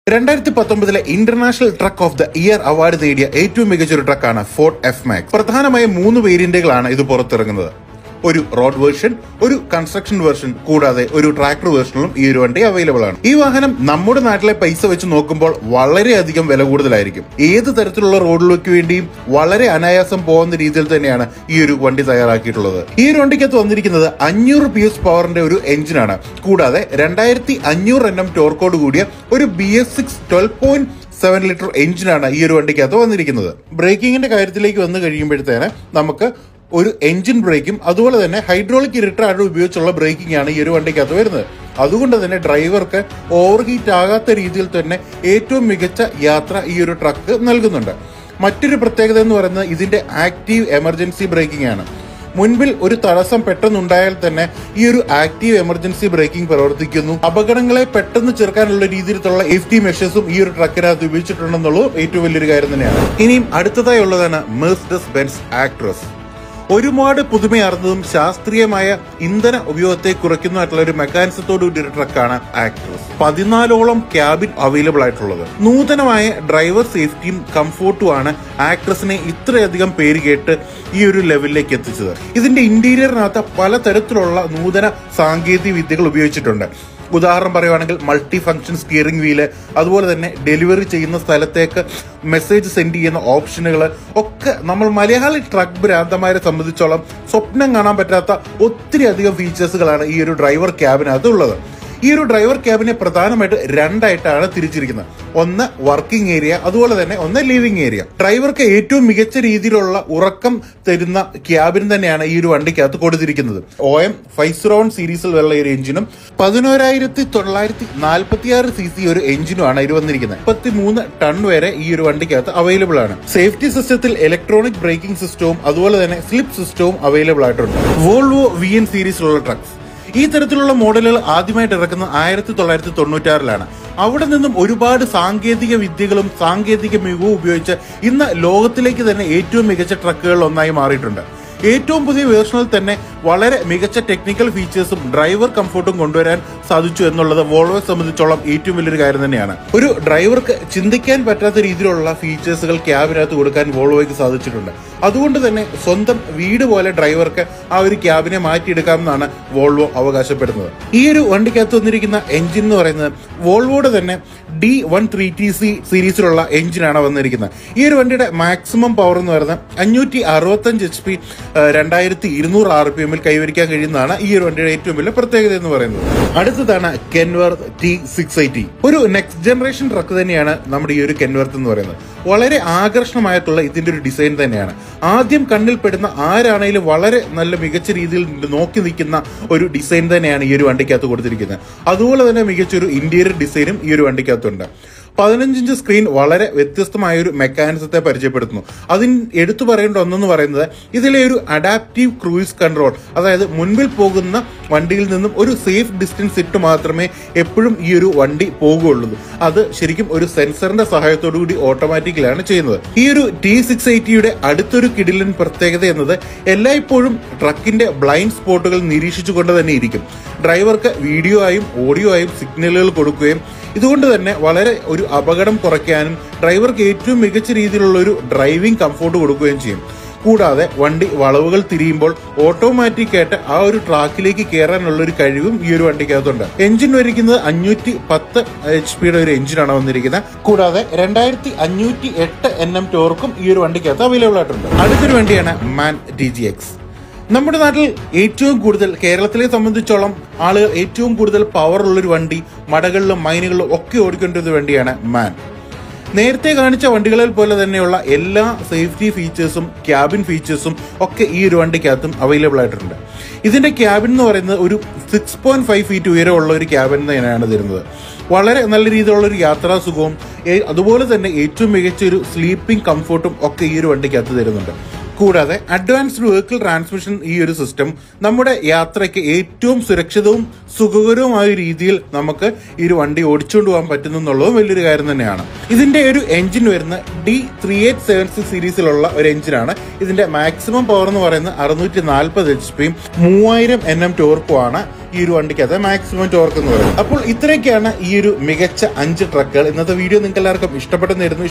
രണ്ടായിരത്തി പത്തൊമ്പതിലെ international truck of the year award നേടിയ ഏറ്റവും മികച്ചൊരു ട്രക്കാണ് ഫോർട്ട് എഫ് മാക്സ് പ്രധാനമായും മൂന്ന് വേരിയന്റുകളാണ് ഇത് പുറത്തിറങ്ങുന്നത് ഒരു റോഡ് വേർഷൻ ഒരു കൺസ്ട്രക്ഷൻ വേർഷൻ കൂടാതെ ഒരു ട്രാക്ടർ വേർഷനിലും ഈ ഒരു വണ്ടി അവൈലബിൾ ആണ് ഈ വാഹനം നമ്മുടെ നാട്ടിലെ പൈസ വെച്ച് നോക്കുമ്പോൾ വളരെയധികം വില കൂടുതലായിരിക്കും ഏത് തരത്തിലുള്ള റോഡിലേക്ക് വേണ്ടിയും വളരെ അനായാസം പോകുന്ന രീതിയിൽ തന്നെയാണ് ഈ ഒരു വണ്ടി തയ്യാറാക്കിയിട്ടുള്ളത് ഈ ഒരു വണ്ടിക്കകത്ത് വന്നിരിക്കുന്നത് അഞ്ഞൂറ് പി എസ് പവറിന്റെ ഒരു എഞ്ചിനാണ് കൂടാതെ രണ്ടായിരത്തി അഞ്ഞൂറ് എൻ എം ടോർക്കോട് കൂടിയ ഒരു B S six twelve point seven litre എഞ്ചിനാണ് ഈ ഒരു വണ്ടിക്കകത്ത് വന്നിരിക്കുന്നത് ബ്രേക്കിങ്ങിന്റെ കാര്യത്തിലേക്ക് വന്നു കഴിയുമ്പോഴത്തേന് നമുക്ക് ഒരു എഞ്ചിൻ ബ്രേക്കും അതുപോലെ തന്നെ ഹൈഡ്രോളിക് ഇറിട്ടറായിട്ട് ഉപയോഗിച്ചുള്ള ബ്രേക്കിംഗ് ആണ് ഈ ഒരു വണ്ടിക്കകത്ത് വരുന്നത് അതുകൊണ്ട് തന്നെ ഡ്രൈവർക്ക് ഓവർ ഹീറ്റ് ആകാത്ത രീതിയിൽ തന്നെ ഏറ്റവും മികച്ച യാത്ര ഈ ഒരു ട്രക്ക് നൽകുന്നുണ്ട് മറ്റൊരു പ്രത്യേകത എന്ന് പറയുന്നത് ഇതിന്റെ ആക്റ്റീവ് എമർജൻസി ബ്രേക്കിംഗ് ആണ് മുൻപിൽ ഒരു തടസ്സം പെട്ടെന്നുണ്ടായാൽ തന്നെ ഈ ഒരു ആക്റ്റീവ് എമർജൻസി ബ്രേക്കിംഗ് പ്രവർത്തിക്കുന്നു അപകടങ്ങളെ പെട്ടെന്ന് ചെറുക്കാനുള്ള രീതിയിലുള്ള സേഫ്റ്റി മെഷേഴ്സും ഈ ഒരു ട്രക്കിനകത്ത് ഉപയോഗിച്ചിട്ടുണ്ടെന്നുള്ളത് ഏറ്റവും വലിയൊരു കാര്യം തന്നെയാണ് ഇനിയും അടുത്തതായി ഉള്ളതാണ് മെഴ്സിഡസ് ബെൻസ് ആക്ട്രസ് ഒരുപാട് പുതുമയാർന്നതും ശാസ്ത്രീയമായ ഇന്ധന ഉപയോഗത്തെ കുറയ്ക്കുന്നതായിട്ടുള്ള ഒരു മെക്കാനിസത്തോടു കൂടി ഒരു ട്രക്കാണ് ആക്ട്രസ് പതിനാലോളം ക്യാബിൻ അവൈലബിൾ ആയിട്ടുള്ളത് നൂതനമായ ഡ്രൈവർ സേഫ്റ്റിയും കംഫോർട്ടുമാണ് ആക്ട്രസിനെ ഇത്രയധികം പേര് കേട്ട് ഈ ഒരു ലെവലിലേക്ക് എത്തിച്ചത് ഇതിന്റെ ഇന്റീരിയറിനകത്ത് പലതരത്തിലുള്ള നൂതന സാങ്കേതിക വിദ്യകൾ ഉപയോഗിച്ചിട്ടുണ്ട് ഉദാഹരണം പറയുവാണെങ്കിൽ മൾട്ടി ഫംഗ്ഷൻ സ്റ്റിയറിംഗ് വീല് അതുപോലെ തന്നെ ഡെലിവറി ചെയ്യുന്ന സ്ഥലത്തേക്ക് മെസ്സേജ് സെൻഡ് ചെയ്യുന്ന ഓപ്ഷനുകൾ ഒക്കെ നമ്മൾ മലയാളി ട്രക്ക് ഭ്രാന്തമാരെ സംബന്ധിച്ചോളം സ്വപ്നം കാണാൻ പറ്റാത്ത ഒത്തിരി അധികം ഫീച്ചേഴ്സുകളാണ് ഈ ഒരു ഡ്രൈവർ ക്യാബിനകത്ത് ഉള്ളത് ഈ ഒരു ഡ്രൈവർ ക്യാബിനെ പ്രധാനമായിട്ട് രണ്ടായിട്ടാണ് തിരിച്ചിരിക്കുന്നത് ഒന്ന് വർക്കിംഗ് ഏരിയ അതുപോലെ തന്നെ ഒന്ന് ലിവിംഗ് ഏരിയ ഡ്രൈവർക്ക് ഏറ്റവും മികച്ച രീതിയിലുള്ള ഉറക്കം തരുന്ന ക്യാബിൻ തന്നെയാണ് ഈ ഒരു വണ്ടിക്കകത്ത് കൊടുത്തിരിക്കുന്നത് ഒ എം ഫൈസ്റോൺ സീരീസിൽ ഉള്ള ഒരു എഞ്ചിനും പതിനോരായിരത്തി തൊള്ളായിരത്തി നാൽപ്പത്തി ആറ് സി സി ഒരു എഞ്ചിനുമാണ് ഇത് വന്നിരിക്കുന്നത് മുപ്പത്തി മൂന്ന് ടൺ വരെ ഈ ഒരു വണ്ടിക്കകത്ത് അവൈലബിൾ ആണ് സേഫ്റ്റി സിസ്റ്റത്തിൽ ഇലക്ട്രോണിക് ബ്രേക്കിംഗ് സിസ്റ്റവും അതുപോലെ തന്നെ സ്ലിപ്പ് സിസ്റ്റവും അവൈലബിൾ ആയിട്ടുണ്ട് വോൾവോ വി എൻ സീരീസിലുള്ള ട്രക്സ് ഈ തരത്തിലുള്ള മോഡലുകൾ ആദ്യമായിട്ട് ഇറക്കുന്നത് ആയിരത്തി തൊള്ളായിരത്തി തൊണ്ണൂറ്റാറിലാണ് അവിടെ നിന്നും ഒരുപാട് സാങ്കേതിക വിദ്യകളും സാങ്കേതിക മികവും ഉപയോഗിച്ച് ഇന്ന് ലോകത്തിലേക്ക് തന്നെ ഏറ്റവും മികച്ച ട്രക്കുകളിൽ ഒന്നായി മാറിയിട്ടുണ്ട് ഏറ്റവും പുതിയ വേർഷനിൽ തന്നെ വളരെ മികച്ച ടെക്നിക്കൽ ഫീച്ചേഴ്സും ഡ്രൈവർ കംഫർട്ടും കൊണ്ടുവരാൻ സാധിച്ചു എന്നുള്ളത് വോൾവോയെ സംബന്ധിച്ചോളം ഏറ്റവും വലിയൊരു കാര്യം തന്നെയാണ് ഒരു ഡ്രൈവർക്ക് ചിന്തിക്കാൻ പറ്റാത്ത രീതിയിലുള്ള ഫീച്ചേഴ്സുകൾ ക്യാബിനകത്ത് കൊടുക്കാൻ വോൾവോയ്ക്ക് സാധിച്ചിട്ടുണ്ട് അതുകൊണ്ട് തന്നെ സ്വന്തം വീട് പോലെ ഡ്രൈവർക്ക് ആ ഒരു ക്യാബിനെ മാറ്റിയെടുക്കാമെന്നാണ് വോൾവോ അവകാശപ്പെടുന്നത് ഈ ഒരു വണ്ടിക്കകത്ത് വന്നിരിക്കുന്ന എഞ്ചിൻ എന്ന് പറയുന്നത് വോൾവോയുടെ തന്നെ D one three T C സീരീസിലുള്ള എഞ്ചിനാണ് വന്നിരിക്കുന്നത് ഈ ഒരു വണ്ടിയുടെ മാക്സിമം പവർ എന്ന് പറയുന്നത് അഞ്ഞൂറ്റി അറുപത്തഞ്ച് എച്ച് പി രണ്ടായിരത്തി ഇരുന്നൂറ് ആർ പി എമ്മിൽ കൈവരിക്കാൻ കഴിയുന്നതാണ് ഈ ഒരു വണ്ടിയുടെ ഏറ്റവും വലിയ പ്രത്യേകത എന്ന് പറയുന്നത് അടുത്തതാണ് കെൻവർത്ത് ടി സിക്സ് എയ്റ്റി ഒരു നെക്സ്റ്റ് ജനറേഷൻ ട്രക്ക് തന്നെയാണ് നമ്മുടെ ഈ ഒരു കെൻവർത്ത് എന്ന് പറയുന്നത് വളരെ ആകർഷണമായിട്ടുള്ള ഇതിന്റെ ഒരു ഡിസൈൻ തന്നെയാണ് ആദ്യം കണ്ണിൽ പെടുന്ന ആരാണെങ്കിലും വളരെ നല്ല മികച്ച രീതിയിൽ നോക്കി നിൽക്കുന്ന ഒരു ഡിസൈൻ തന്നെയാണ് ഈ ഒരു വണ്ടിക്കകത്ത് കൊടുത്തിരിക്കുന്നത് അതുപോലെ തന്നെ മികച്ചൊരു ഇന്റീരിയർ ഡിസൈനും ഈ ഒരു വണ്ടിക്കകത്തുണ്ട് പതിനഞ്ചിഞ്ച് സ്ക്രീൻ വളരെ വ്യത്യസ്തമായ ഒരു മെക്കാനിസത്തെ പരിചയപ്പെടുത്തുന്നു അതിന് എടുത്തു പറയേണ്ട ഒന്നെന്ന് പറയുന്നത് ഇതിലെ ഒരു അഡാപ്റ്റീവ് ക്രൂയിസ് കൺട്രോൾ അതായത് മുൻപിൽ പോകുന്ന വണ്ടിയിൽ നിന്നും ഒരു സേഫ് ഡിസ്റ്റൻസ് ഇട്ട് മാത്രമേ എപ്പോഴും ഈ ഒരു വണ്ടി പോകുകയുള്ളൂ അത് ശരിക്കും ഒരു സെൻസറിന്റെ സഹായത്തോടു കൂടി ഓട്ടോമാറ്റിക്കലാണ് ചെയ്യുന്നത് ഈ ഒരു ടി സിക്സ് എയ്റ്റിയുടെ അടുത്തൊരു കിടിലൻ പ്രത്യേകത എന്നത് എല്ലായ്പ്പോഴും ട്രക്കിന്റെ ബ്ലൈൻഡ് സ്പോട്ടുകൾ നിരീക്ഷിച്ചുകൊണ്ട് തന്നെ ഇരിക്കും ഡ്രൈവർക്ക് വീഡിയോ ആയും ഓഡിയോ ആയും സിഗ്നലുകൾ കൊടുക്കുകയും ഇതുകൊണ്ട് തന്നെ വളരെ ഒരു അപകടം കുറയ്ക്കാനും ഡ്രൈവർക്ക് ഏറ്റവും മികച്ച രീതിയിലുള്ള ഒരു ഡ്രൈവിംഗ് കംഫോർട്ട് കൊടുക്കുകയും ചെയ്യും കൂടാതെ വണ്ടി വളവുകൾ തിരിയുമ്പോൾ ഓട്ടോമാറ്റിക് ആയിട്ട് ആ ഒരു ട്രാക്കിലേക്ക് കയറാനുള്ള ഒരു കഴിവും ഈ ഒരു വണ്ടിക്കകത്തുണ്ട് എഞ്ചിൻ വരിക്കുന്നത് അഞ്ഞൂറ്റി പത്ത് എച്ച് പിയുടെ ഒരു എഞ്ചിനാണ് വന്നിരിക്കുന്നത് കൂടാതെ രണ്ടായിരത്തി അഞ്ഞൂറ്റി എട്ട് എൻ എം ടോർക്കും ഈ ഒരു വണ്ടിക്കകത്ത് അവൈലബിൾ ആയിട്ടുണ്ട് അടുത്തൊരു വണ്ടിയാണ് മാൻ ടി ജി എക്സ് നമ്മുടെ നാട്ടിൽ ഏറ്റവും കൂടുതൽ കേരളത്തിലെ സംബന്ധിച്ചോളം ആളുകൾ ഏറ്റവും കൂടുതൽ പവർ ഉള്ളൊരു വണ്ടി മടകളിലും മൈനുകളിലും ഒക്കെ ഓടിക്കൊണ്ടിരുന്ന വണ്ടിയാണ് മാൻ നേരത്തെ കാണിച്ച വണ്ടികളിൽ പോലെ തന്നെയുള്ള എല്ലാ സേഫ്റ്റി ഫീച്ചേഴ്സും ക്യാബിൻ ഫീച്ചേഴ്സും ഒക്കെ ഈ ഒരു വണ്ടിക്കകത്തും അവൈലബിൾ ആയിട്ടുണ്ട് ഇതിന്റെ ക്യാബിൻ എന്ന് പറയുന്നത് ഒരു സിക്സ് പോയിന്റ് ഫൈവ് ഫീറ്റ് ഉയരമുള്ള ഒരു ക്യാബിൻ തന്നെയാണ് തരുന്നത് വളരെ നല്ല രീതിയിലുള്ള ഒരു യാത്രാ സുഖവും ഏ- അതുപോലെ തന്നെ ഏറ്റവും മികച്ച ഒരു സ്ലീപ്പിംഗ് കംഫോർട്ടും ഒക്കെ ഈ ഒരു വണ്ടിക്കകത്ത് തരുന്നുണ്ട് കൂടാതെ അഡ്വാൻസ്ഡ് വെഹിക്കിൾ ട്രാൻസ്മിഷൻ ഈ ഒരു സിസ്റ്റം നമ്മുടെ യാത്രയ്ക്ക് ഏറ്റവും സുരക്ഷിതവും സുഖകരവുമായ രീതിയിൽ നമുക്ക് ഈ ഒരു വണ്ടി ഓടിച്ചുകൊണ്ട് പോകാൻ പറ്റുന്നു എന്നുള്ളതും വലിയൊരു കാര്യം തന്നെയാണ് ഇതിന്റെ ഒരു എഞ്ചിൻ വരുന്ന D three eight seven six സീരീസിലുള്ള ഒരു എഞ്ചിനാണ് ഇതിന്റെ മാക്സിമം പവർ എന്ന് പറയുന്നത് അറുന്നൂറ്റി നാൽപ്പത് എച്ച് പിയും മൂവായിരം എൻ എം ടോർക്കുമാണ് ഈ ഒരു വണ്ടിക്കകത്ത് മാക്സിമം ടോർക്ക് എന്ന് പറയുന്നത് അപ്പോൾ ഇത്രയൊക്കെയാണ് ഈ ഒരു മികച്ച അഞ്ച് ട്രക്കുകൾ ഇന്നത്തെ വീഡിയോ നിങ്ങൾക്ക് എല്ലാവർക്കും ഇഷ്ടപ്പെട്ടെന്നായിരുന്നു